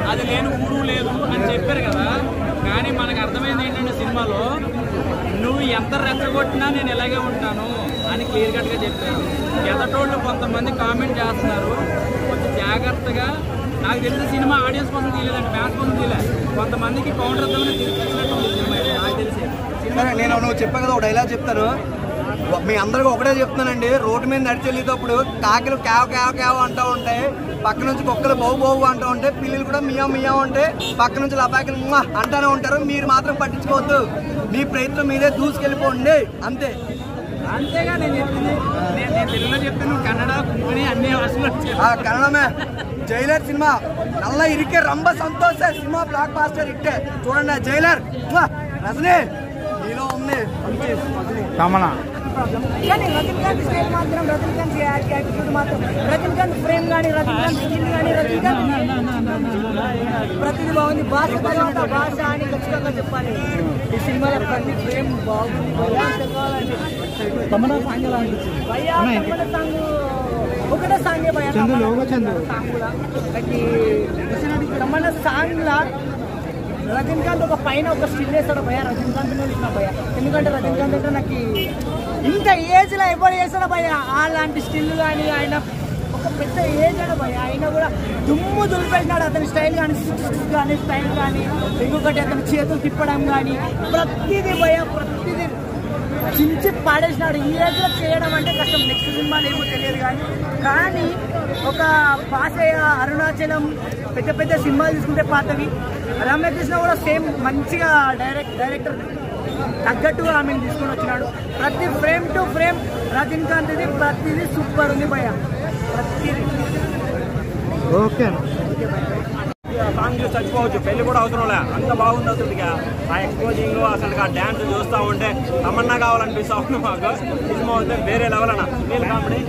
అది లేని ఊరు లేదు అని చెప్పారు కదా కానీ మనకు అర్థమైంది ఏంటంటే సినిమాలో నువ్వు ఎంత రెచ్చగొట్టినా నేను ఇలాగే ఉంటాను అని క్లియర్ కట్గా చెప్పారు ఎదటోళ్ళు కొంతమంది కామెంట్ చేస్తున్నారు కొంచెం జాగ్రత్తగా నాకు తెలిసిన సినిమా ఆడియన్స్ కోసం తీయలేదండి ఫ్యాన్స్ కోసం తీయలేదు కొంతమందికి కౌంటర్ ఇద్దామని తీసుకొచ్చినట్టు ఉంది సినిమా ఇది, నాకు తెలిసి సరే నేను నువ్వు చెప్పా కదా ఒక డైలాగ్ చెప్తాను మీ అందరికి ఒకటే చెప్తానండి రోడ్డు మీద నడిచి వెళ్ళేటప్పుడు కాకిలు కేవ కేవ కేవ అంటూ ఉంటాయి పక్క నుంచి కుక్కలు బౌ బౌ అంటూ ఉంటాయి పిల్లలు కూడా మియా మియా ఉంటాయి పక్క నుంచి లపాకిలు మ్వా అంటానే ఉంటారు మీరు మాత్రం పట్టించుకోవద్దు మీ ప్రయత్నం మీదే దూసుకెళ్ళిపోండి అంతే అంతేగా నేను చెప్పింది నేను నేను తెలుగులో చెప్తే నువ్వు కన్నడ కుంకుని అన్ని భాషలు ఆ కన్నడమే జైలర్ సినిమా నల్ల ఇరికే రంబ సంతోష సినిమా బ్లాక్ బాస్టర్ ఇట్టే చూడండి ఆ జైలర్ మ్వా! రజనీ నీలో ఉంది మంచి రజనీ కానీ రజనీకాంత్ స్టైల్ మాత్రం రజనీకాంత్ యాటిట్యూడ్ మాత్రం రజనీకాంత్ ఫ్రేమ్ కానీ రజనీకాంత్ స్కిల్ కానీ రజనీకాంత్ ప్రతిదీ బాగుంది భాష తర్వాత భాష అని ఖచ్చితంగా చెప్పాలి ఈ సినిమాలో ప్రతి ఫ్రేమ్ బాగుంది భయ్యా చెప్పాలండి తమన్నా సాంగ్ ఎలా అనిపించింది భయ్యా తమన్నా సాంగ్ ఒకటే సాంగే భయ్యా సాంగ్ కూడా తమన్నా సాంగ్ లా రజనీకాంత్ ఒక పైన ఒక స్టిల్ వేస్తాడు భయ రజనీకాంత్ ఇచ్చిన భయ ఎందుకంటే రజనీకాంత్ అంటే నాకు ఇంత ఏజ్ లో ఎవరు చేస్తాడు భయ అలాంటి స్టిల్ కానీ ఆయన ఒక పెద్ద ఏజ్ అని భయ ఆయన కూడా దుమ్ము దులిపేసినాడు అతని స్టైల్ కానీ కానీ స్టైల్ కానీ ఇంకొకటి అతని చేతులు తిప్పడం కానీ ప్రతిదీ భయ ప్రతిదీ చించి పాడేసినాడు ఈ ఏజ్లో చేయడం అంటే కష్టం నెక్స్ట్ సినిమాలు ఏమో తెలియదు కానీ కానీ ఒక పాసయ్య అరుణాచలం పెద్ద పెద్ద సినిమాలు తీసుకుంటే పాతవి రమ్యకృష్ణ కూడా సేమ్ మంచిగా డైరెక్ట్ డైరెక్టర్ తగ్గట్టుగా ఆమెను తీసుకొని వచ్చినాడు ప్రతి ఫ్రేమ్ టు ఫ్రేమ్ రజనీకాంత్ ఇది ప్రతిదీ సూపర్ ఉంది భయ ప్రతిదీ సాంగ్ చూసి చచ్చిపోవచ్చు పెళ్లి కూడా అవసరం లే అంత బాగుంది అసలు ఇక ఆ ఎక్స్పోజింగ్ అసలు ఆ డ్యాన్స్ చూస్తూ ఉంటే తమన్నా కావాలనిపిస్తా ఉంది మాకు సినిమా అయితే వేరే లెవెల్ అన్న వీళ్ళు కామెడీ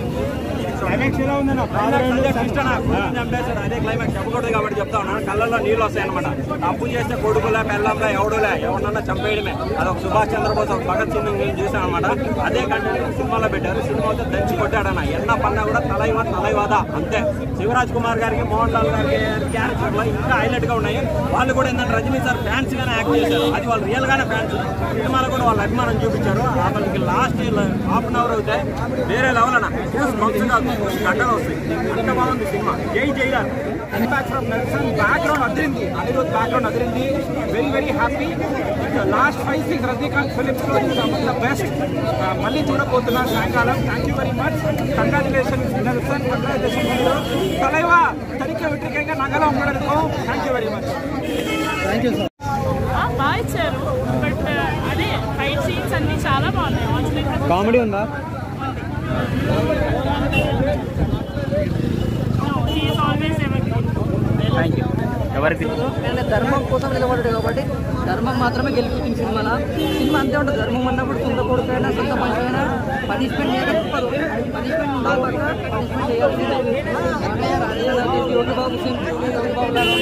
చంపేశాడు అదే క్లైమాక్స్ చెప్పకూడదు కాబట్టి చెప్తా ఉన్నాను కళ్ళల్లో నీళ్ళు వస్తాయి అనమాట తప్పు చేస్తే కొడుకులే పెళ్ళంలే ఎవడులే ఎవడన్నా చంపేయడమే అదొక సుభాష్ చంద్రబోస్ ఒక భగత్ సింగ్ చూసాను అనమాట అదే కంటెంట్ సినిమాలో పెట్టారు సినిమా అయితే దంచి కొట్టాడన్న ఎన్న పన్నా కూడా తలైవా తలైవాదా అంతే శివరాజ్ కుమార్ గారికి మోహన్ లాల్ గారికి క్యారెక్టర్ లో ఇంకా హైలైట్ గా ఉన్నాయి వాళ్ళు కూడా ఏంటంటే రజనీ సార్ ఫ్యాన్స్ గానే యాక్ట్ చేశారు అది వాళ్ళు రియల్ గానే ఫ్యాన్స్ సినిమాలో కూడా వాళ్ళ అభిమానం చూపించారు వాళ్ళకి లాస్ట్ హాఫ్ అన్ అవర్ అవుతే వేరే లెవెల్ అన్న మంత్స్ కాదు గంటలు వస్తాయి అంత బాగుంది సినిమా జై జైలర్ బ్యాక్గ్రౌండ్ అదిరింది అనిరుద్ బ్యాక్గ్రౌండ్ అదిరింది very very happy last five six Rajinikanth films లో ద బెస్ట్ మళ్ళీ చూడబోతున్నా సాయంకాలం thank you very much congratulation Nelson congratulation మీరు తలైవా తనిఖీ వ్యతిరేకంగా నగలో ఉండడంతో థ్యాంక్ యూ వెరీ మచ్ ఆ, బాగా ఇచ్చారు బట్ అదే ఫైట్ సీన్స్ అన్ని చాలా బాగున్నాయి ఆన్ కామెడీ ఉందా ఎవరికి అంటే ధర్మం కోసం నిలబడ్డాడు కాబట్టి ధర్మం మాత్రమే గెలుపుతుంది సినిమాలో సినిమా అంతే ఉంటుంది ధర్మం అన్నప్పుడు సొంత కొడుకైనా సొంత మనిషి పనిష్మెంట్ చేయక తప్పదు పనిష్మెంట్ ఉండాలి పక్క పనిష్మెంట్ చేయాల్సిందే రాజయ్య రాజయ్య లాంటి యోగి బాబు సింగ్ యోగి బాబు లాగా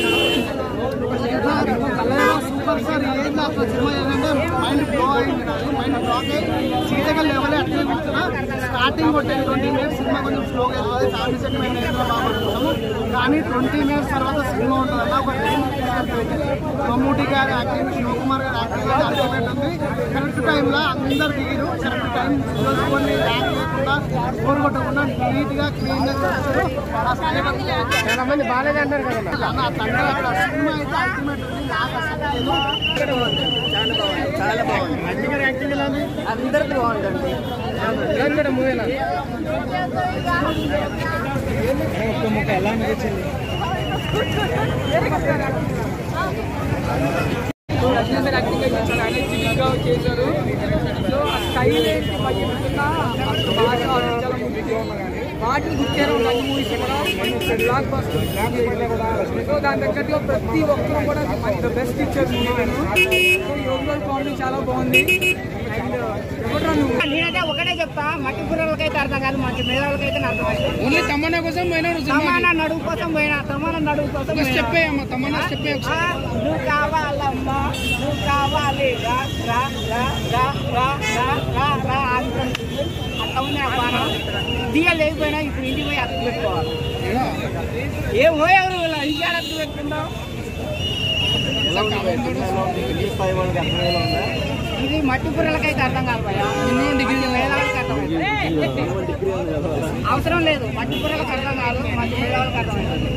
సూపర్ సార్ ఏం అసలు సినిమా ఏంటంటే మైండ్ బ్లో అయింది నాకు మైండ్ బ్లాక్ అయ్యి సీరియల్గా లెవెల్ అట్లే కూర్చున్నా స్టార్టింగ్ ఒక టెన్ ట్వంటీ మినిట్స్ సినిమా కొంచెం స్లోగా వెళ్తుంది ఫ్యామిలీ సెంటిమెంట్ ఏంటో బాగుంటున్నాము కానీ ట్వంటీ మినిట్స్ తర్వాత సినిమా ఉంటుంది అన్న ఒక టైం మమ్మూటి గారి యాక్టింగ్ శివకుమార్ గారి యాక్టింగ్ అయితే అల్టిమేట్ ఉంది కరెక్ట్ టైంలో అందరు దిగిరు కరెక్ట్ టైం చూసుకొని ల్యాక్ లేకుండా బోర్ కొట్టకుండా నీట్గా క్లీన్గా చేస్తారు చాలా మంది బాగాలేదు అంటారు కదా అన్న అట్లా అక్కడ సినిమా అయితే అల్టిమేట్ ఉంది నాకు అసలు లేదు. చాలా బాగుంది అందరికీ బాగుంటుంది రజనీకాంత్ యాక్టింగ్ అయితే చాలా ఎనర్జెటిక్గా చేశారు సో ఆ స్టైల్ ఏంటి మరి చెప్తున్నా అసలు బాగా చాలా ముందుకు వాటిని గుర్చారు రెండు మూవీస్ కూడా బ్లాక్ బస్టర్ సో దాని తగ్గట్టుగా ప్రతి ఒక్కరు కూడా ద బెస్ట్ ఇచ్చారు మూవీను సో యోగల్ కామెడీ చాలా బాగుంది అండ్ ఎవరు నువ్వు నేనైతే ఒకటే చెప్తా మట్టి బుర్రలకైతే అర్థం కాదు మంచి మేధావులకైతే అర్థం అవుతుంది ఓన్లీ తమ్మన్న కోసం పోయినా తమానా నడువు కోసం పోయినా తమానా నడువు కోసం పోయినా. చెప్పేయమ్మా తమ్మన్న చెప్పే ఆ, నువ్వు కావాలమ్మా నువ్వు కావాలి రా రా రా రా రా రా రా రా అనుకుంటుంది అట్లా ఉంది ఆ పానం తీయలేకపోయినా ఇప్పుడు ఇంటికి పోయి అర్థం పెట్టుకోవాలి ఏం పోయావు ఇలా ఇంకేడ అర్థం పెట్టుకుంటావు ఇది మట్టి పుర్రలకైతే అర్థం కాదు భయ డిగ్రీ వేదాలకు అర్థం అవసరం లేదు మట్టి పుర్రలకు అర్థం కాదు మట్టి వేదాలకు అర్థం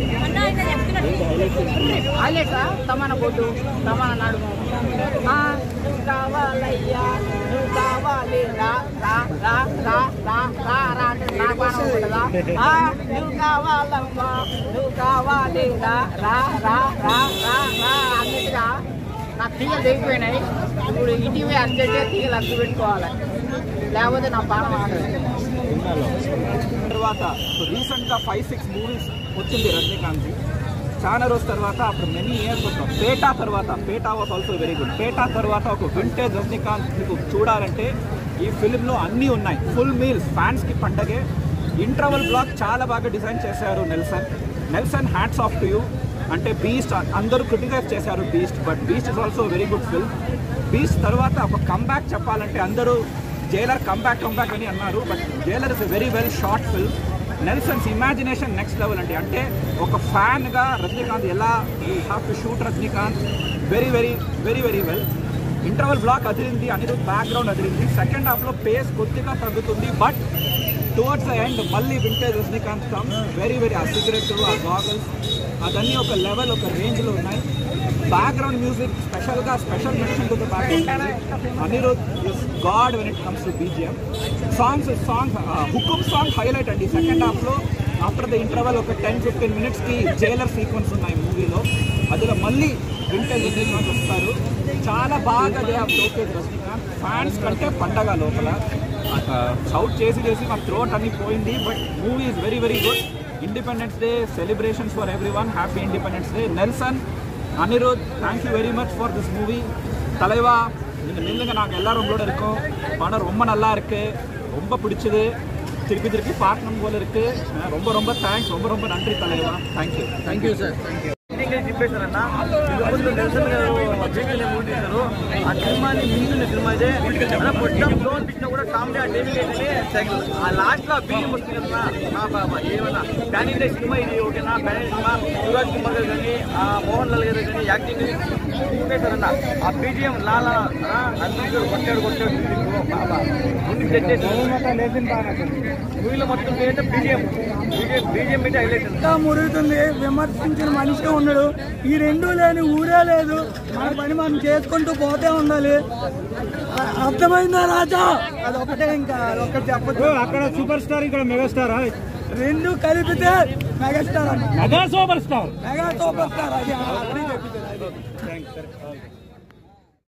హైలైట్సా తమన బొడ్డు తమన నడుము ఆ, నువ్వు కావాలయ్యా నువ్వు కావాలి రా రా రా రా రా రా రా అంటే నా పానం ఉంటుందా ఆ, నువ్వు కావాలమ్మా నువ్వు కావాలి రా రా రా రా రా రా అన్నట్టుగా నా తీగలు తెగిపోయినాయి ఇప్పుడు ఇంటికి అర్జెంటే తీగలు అడ్డు పెట్టుకోవాలి లేకపోతే నా పానం ఆడదు తర్వాత రీసెంట్ గా ఫైవ్ సిక్స్ మూవీస్ వచ్చింది రజనీకాంత్ చాలా రోజు తర్వాత అప్పుడు మెనీ ఇయర్స్ వస్తాం పేటా తర్వాత Petta was also very good Petta తర్వాత ఒక వింటేజ్ రజనీకాంత్ మీకు చూడాలంటే ఈ ఫిల్మ్లో అన్నీ ఉన్నాయి ఫుల్ మీల్స్ ఫ్యాన్స్కి పండగే ఇంటర్వల్ బ్లాక్ చాలా బాగా డిజైన్ చేశారు Nelson Nelson hats off to you అంటే బీస్ట్ అందరూ క్రిటిసైజ్ చేశారు Beast but Beast is also very good film Beast తర్వాత ఒక కంబ్యాక్ చెప్పాలంటే అందరూ జైలర్ కంబ్యాక్ కంబ్యాక్ అని అన్నారు but Jailer is a very well short film Nelson's imagination next level అండి అంటే ఒక ఫ్యాన్గా రజనీకాంత్ ఎలా you have to shoot Rajinikanth very very very very well interval block అదిరింది అనిరుద్ బ్యాక్గ్రౌండ్ అదిరింది సెకండ్ హాఫ్లో పేస్ కొద్దిగా తగ్గుతుంది బట్ టువర్డ్స్ ద ఎండ్ మళ్ళీ vintage Rajinikanth comes very very ఆ సిగరెట్ ఆ గాగల్స్ అదన్నీ ఒక లెవెల్ ఒక రేంజ్లో ఉన్నాయి బ్యాక్గ్రౌండ్ మ్యూజిక్ స్పెషల్గా special mention to the background music Anirudh is god when it comes to BGM songs song Hukum song highlight అండి సెకండ్ హాఫ్లో ఆఫ్టర్ ద ఇంటర్వల్ ఒక టెన్ ఫిఫ్టీన్ మినిట్స్కి జైలర్ సీక్వెన్స్ ఉన్నాయి మూవీలో అందులో మళ్ళీ వింటేజ్ రజనీకాంత్ వస్తారు చాలా బాగా they have showcase Rajinikanth fans కంటే పండగ లోపల సౌట్ చేసి చేసి మా థ్రోట్ అన్ని పోయింది but movie is very very good independence day celebrations for everyone happy independence day Nelson Anirudh thank you very much for this movie Thalaiva நீங்கள் நில்லுங்க நாங்கள் எல்லாரும் உங்களோட இருக்கோம் படம் ரொம்ப நல்லா இருக்கு ரொம்ப பிடிச்சது திருப்பி திருப்பி பார்க்கணும் போல இருக்கு அஹ் ரொம்ப ரொம்ப தேங்க்ஸ் ரொம்ப ரொம்ப நன்றி தலைவா தேங்க்யூ தேங்க்யூ சார் చెప్పేశారన్న ఇది ముందు నెల్సన్ గారు జేకే మూవీ తీశారు ఆ సినిమాని మించిన సినిమా ఇదే అన్న పొట్టం ఫ్లో అనిపించినా కూడా కామెడీ ఆ టైమింగ్ ఏంటంటే ఆ లాస్ట్ లో బీజం వస్తుంది కదా నా బాబా ఏమన్నా ప్యాన్ ఇండియా సినిమా ఇది ఓకేనా ప్యాన్ ఇండియా సినిమా శివరాజ్ కుమార్ గారు కానీ ఆ మోహన్ లాల్ గారు కానీ యాక్టింగ్ చెప్పేశారన్న ఆ బీజిఎం లాలా అన్ని కొట్టాడు కొట్టాడు బాబా ముందుకు తెచ్చేసి మూవీలో మొత్తం ఏంటంటే బీజిఎం బీజిఎం బీజిఎం అంటే హైలైట్ ఇంకా మురుగుతుంది విమర్శించిన మనిషి ఉన్నాడు ఈ రెండు లేని ఊరే లేదు మన పని మనం చేసుకుంటూ పోతే ఉండాలి అ- అర్థమైందా రాజా అదొకటే ఇంకా అదొకటి చెప్పదు అక్కడ సూపర్ స్టార్ ఇక్కడ మెగాస్టార్ రెండు కలిపితే మెగాస్టార్ అన్న mega superstar mega superstar అది అక్కడే చెప్పింది.